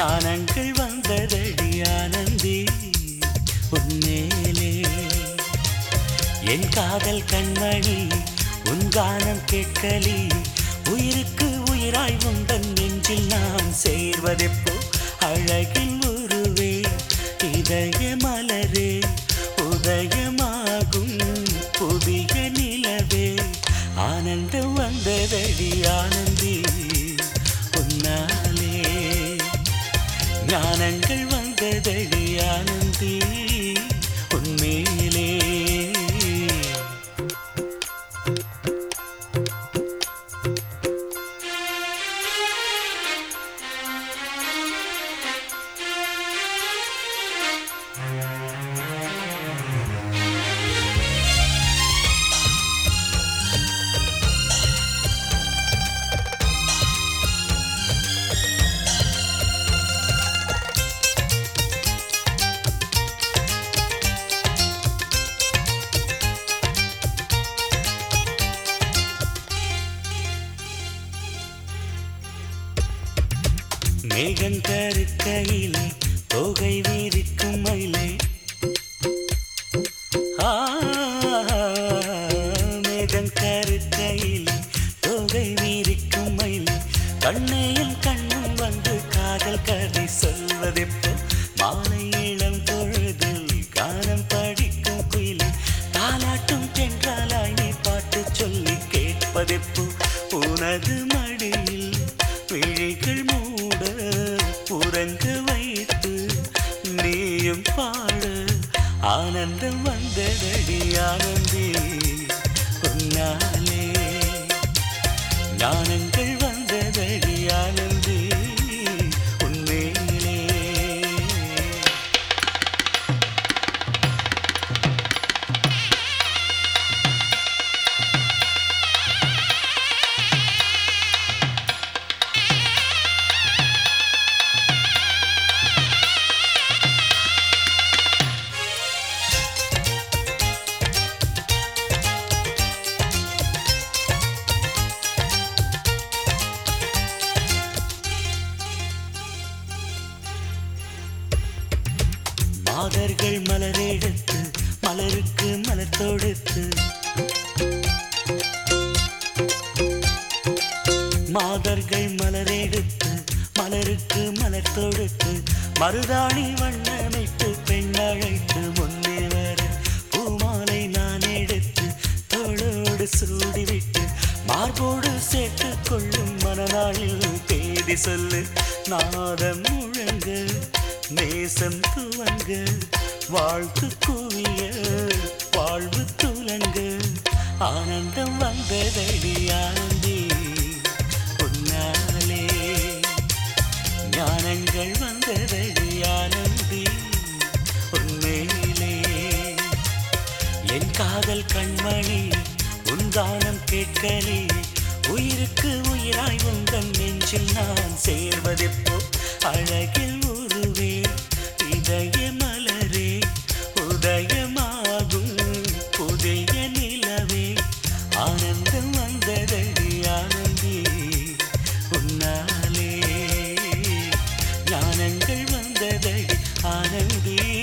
ஞானங்கள் வந்ததடி ஆனந்தி உன்மேலே என் காதல் கண்மணி உன் கானம் கேட்கலி உயிருக்கு உயிராய் உந்தன் நெஞ்சில் நான் சேர்வதெப்போ அழகில் உருவே இதய மலரே உதயமாகும் புதிய நிலவே ஆனந்தம் வந்ததடி ஆனந்தி உன்னாலே ஞானங்கள் வந்ததடி ஆனந்தி உன்மேலே மேகம் கருக்கையிலே தொகை வீரிக்கும் மயிலே ஆ, மேகம் கருக்கையிலே தொகை வீரிக்கும் மயிலே கண்ணையும் கண்ணும் வந்து காதல் கதை சொல்வதெப்போ மாலை இளம் பொழுதில் கானம் படிக்கும் குயிலே தாலாட்டும் தென்றாலாய் நீ பாட்டு சொல்லி கேட்பதெப்போ உனது மடியில் விழிகள் மூட உறங்க வைத்து நீயும் பாட ஆனந்தம் வந்ததடி ஆனந்தி உன்னாலே ஞானங்கள் வந்ததடி ஆனந்தி உன்மேலே மாதர்கள் மலரெடுத்து மலருக்கு மலர் தொடுத்து மாதர்கள் மலரெடுத்து மலருக்கு மலர் தொடுத்து மருதாணி வண்ணமைத்து பெண்ணழைத்து முன்னே வர பூமாலை நான் எடுத்து தோளோடு சூடிவிட்டு மார்போடு சேர்த்துக் கொள்ளும் மனநாளில் தேதி சொல்லு நாதம் முழங்க நேசம் துவங்க வாழ்த்து குவிய வாழ்வு துலங்க ஆனந்தம் வந்ததடி ஆனந்தி உன்னாலே ஞானங்கள் வந்ததடி ஆனந்தி உன்மேலே என் காதல் கண்மணி உன் கானம் கேட்கலே உயிருக்கு உயிராய் உந்தன் நெஞ்சில் நான் சேர்வதெப்போ அழகில் உருவே இதய மலரே உதயமாகும் புதிய நிலவே ஆனந்தம் வந்ததடி ஆனந்தி உன்னாலே ஞானங்கள் வந்ததடி ஆனந்தி